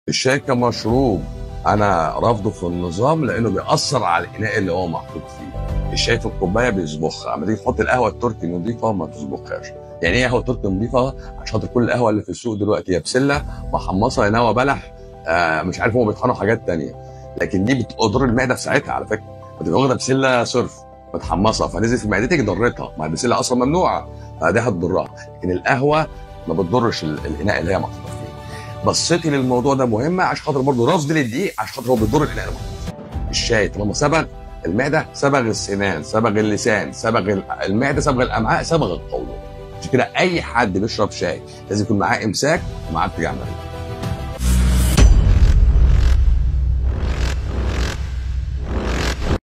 الشاي كمشروب انا رافضه في النظام لانه بيأثر على الاناء اللي هو محطوط فيه الشاي في الكوبايه بيصبخها اما تيجي تحط القهوه التركي نظيفه ما تصبخهاش يعني ايه قهوه تركي نظيفه عشان خاطر كل القهوه اللي في السوق دلوقتي يا بسله محمصه يا نوى بلح آه مش عارف هم بيطحنوا حاجات تانية لكن دي بتضر المعده في ساعتها على فكره بتبقى واخده بسله صرف متحمصه فنزل في معدتك ضرتها ما البسله اصلا ممنوعه فدي هتضرها لكن القهوه ما بتضرش ال- الاناء اللي هي محطوطه فيه بصيتي للموضوع ده مهمه عشان خاطر برضه رفض للدقيق عشان خاطر هو بيضر الاناء اللي محطوط فيه الشاي طالما صبغ المعده صبغ السنان صبغ اللسان صبغ ال- المعده صبغ الامعاء صبغ القولون عشان كده اي حد بيشرب شاي لازم يكون معاه امساك ومعاه ارتجاع مريء